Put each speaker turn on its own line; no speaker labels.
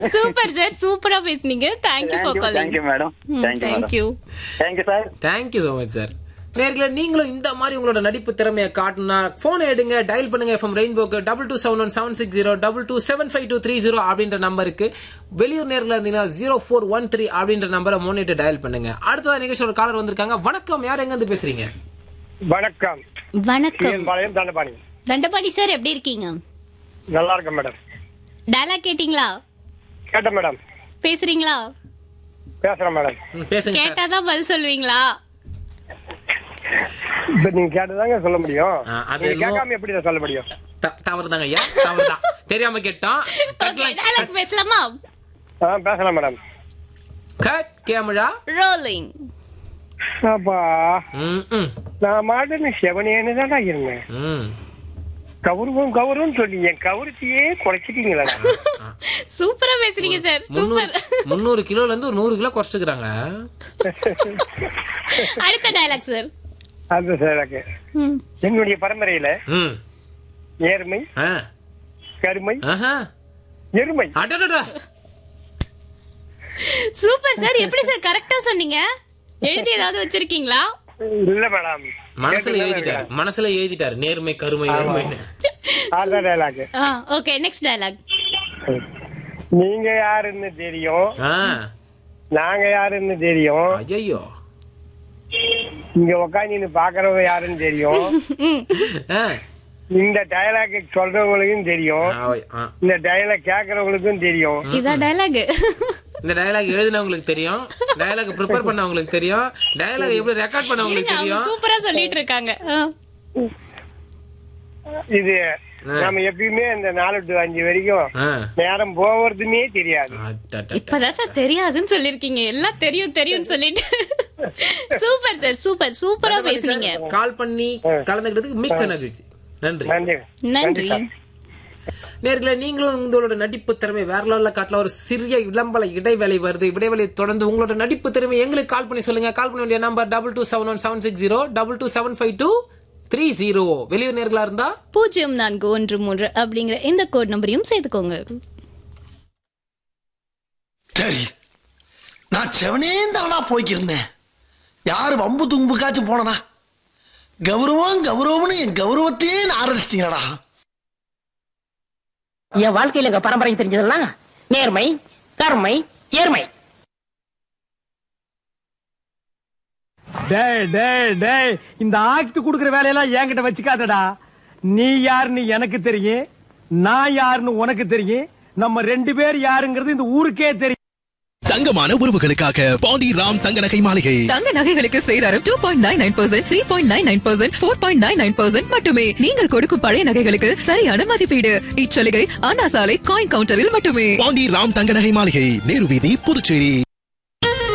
Super sir சூப்பரா பேசுனீங்க thank you for calling
thank you madam thank you
thank you
thank you sir
thank you so much sir நேர்களே நீங்களும் இந்த மாதிரி உங்களோட நடிப்பு திறமையை காட்டணும்னா போன் எடுங்க டயல் பண்ணுங்க எஃப்எம் ரெயின்போக்கு double two seven one seven six zero double two seven five two three zero அப்படின்ற நம்பருக்கு வெளியூர் நேரில் இருந்தீங்கன்னா ஜீரோ ஃபோர் ஒன் த்ரீ அப்படின்ற நம்பரை முன்னிட்டு டயல் பண்ணுங்க அடுத்ததா நிகழ்ச்சியோட காலர் வந்திருக்காங்க வணக்கம் யார் எங்க இருந்து பேசுறீங்க
வணக்கம்
வணக்கம்
பாளையம் தண்டபாணி
தண்டபாணி சார் எப்படி இருக்கீங்க
நல்லா இருக்கேன் மேடம்
டயலாக் கேட்டிங்களா
கேட்டேன் மேடம்
பேசுறீங்களா
பேசுறேன் மேடம்
ம், பேசுங்க சார்
கேட்டாதான் பதில் சொல்லுவீங்களா
இப்ப நீங்க கேட்டதாங்க சொல்ல முடியும்
ஆ, அது
நீங்க
என்னமோ-
கேட்காம எப்படி நான் சொல்ல முடியும்
தவறு தாங்க ஐயா தவறு தான் தெரியாம கேட்டோம்
ஓகே டயலாக் பேசலாமா
ஆ பேசலாம் மேடம்
கட் கேமரா
ரோலிங்
அப்பா
ம் ம்
நான் மாட்டுன்னு செவனேன்னு தான்டா இருந்தேன்
ம்
கௌரவம் கௌரவம் சொல்லி என் கௌரவத்தையே குறைச்சிட்டீங்களா
சூப்பரா பேசுறீங்க சார்
முந்நூறு
சூப்பர்
முந்நூறு கிலோல இருந்து ஒரு நூறு கிலோ குறைச்சிக்கிறாங்க
அடுத்த டயலாக் சார்
அது சார் எனக்கு என்னுடைய பரம்பரையில
ம்
நேர்மை
ஆ
கருமை
ஆஹா
எருமை
அடடடா
சூப்பர் சார் எப்படி சார் கரெக்டா சொன்னீங்க எழுதி ஏதாவது வச்சிருக்கீங்களா
இல்ல மேடம்
மனசுல எழுதிட்டாரு மனசுல எழுதிட்டாரு நேர்மை கருமை எருமைன்னு
அதான் டைலாக்
ஓகே நெக்ஸ்ட் டயலாக்
நீங்க யாருன்னு தெரியும்
ஆ
நாங்க யாருன்னு தெரியும்
ஐயோ
இங்க உக்காந்து பாக்குறவங்க யாருன்னு தெரியும்
ஆ
இந்த டயலாக் சொல்றவங்களுக்கும் தெரியும்
ஆ, ஆ.
இந்த டயலாக் கேக்குறவங்களுக்கும் தெரியும்
இதான் டயலாக்
இந்த டயலாக் எழுதினவங்களுக்கு தெரியும் டயலாக் ப்ரிப்பேர் பண்ணவங்களுக்கு தெரியும் டயலாக் எப்படி ரெக்கார்ட் பண்ணவங்களுக்கு
அவங்க
தெரியும்
சூப்பரா சொல்லிட்டு இருக்காங்க ஆ.
இது நம்ம எப்பயுமே இந்த நாலு டு அஞ்சு வரைக்கும்
ஆ.
நேரம் போவதுமே தெரியாது
அடடடட.
இப்பதான் சார் தெரியாதுன்னு சொல்லிருக்கீங்க எல்லாம் தெரியும் தெரியும்னு சொல்லிட்டு சூப்பர் சார் சூப்பர் சூப்பரா பேசுனீங்க
கால் பண்ணி கலந்துக்கிட்டதுக்கு மிக்க நகிழ்ச்சி நன்றி
நன்றி
நன்றி
நேர்களே நீங்களும் உங்களோட நடிப்பு திறமை வேற லெவல்ல காட்டல ஒரு சிறிய இளம்பல இடைவேளை வருது இடைவேளை தொடர்ந்து உங்களோட நடிப்பு திறமை எங்களுக்கு கால் பண்ணி சொல்லுங்க கால் பண்ண வேண்டிய number double two seven one seven six zero double two seven five two three zero வெளியூர் நேர்களா இருந்தா
பூஜ்ஜியம் நான்கு ஒன்று மூன்று அப்படிங்கிற இந்த கோட் நம்பரையும் சேர்த்துக்கோங்க
சரி நான் செவனே தானா போய்க்கிருந்தேன் யாரு வம்பு தும்புக்காச்சும் போனனா கௌரவம் கௌரவம்னு என் கௌரவத்தையே ஆரம்பிச்சிட்டீங்களா
என் வாழ்க்கையில எங்க பரம்பரை தெரிஞ்சதெல்லாம் நேர்மை கருமை ஏர்மை
டேய் டேய் டேய் இந்த ஆக்ட் குடுக்குற வேலையெல்லாம் என்கிட்ட வச்சுக்காதடா நீ யாருன்னு எனக்கு தெரியும் நான் யாருன்னு உனக்கு தெரியும் நம்ம ரெண்டு பேர் யாருங்கிறது இந்த ஊருக்கே தெரியும்
தங்கமான உறவுகளுக்காக பாண்டி ராம் தங்க நகை மாளிகை
தங்க நகைகளுக்கு சேதாரம் two point nine nine percent three point nine nine percent four point nine nine percent மட்டுமே நீங்கள் கொடுக்கும் பழைய நகைகளுக்கு சரியான மதிப்பீடு இச்சலுகை அண்ணா சாலை காயின் கவுண்டரில் மட்டுமே
பாண்டி ராம் தங்க நகை மாளிகை நேரு வீதி புதுச்சேரி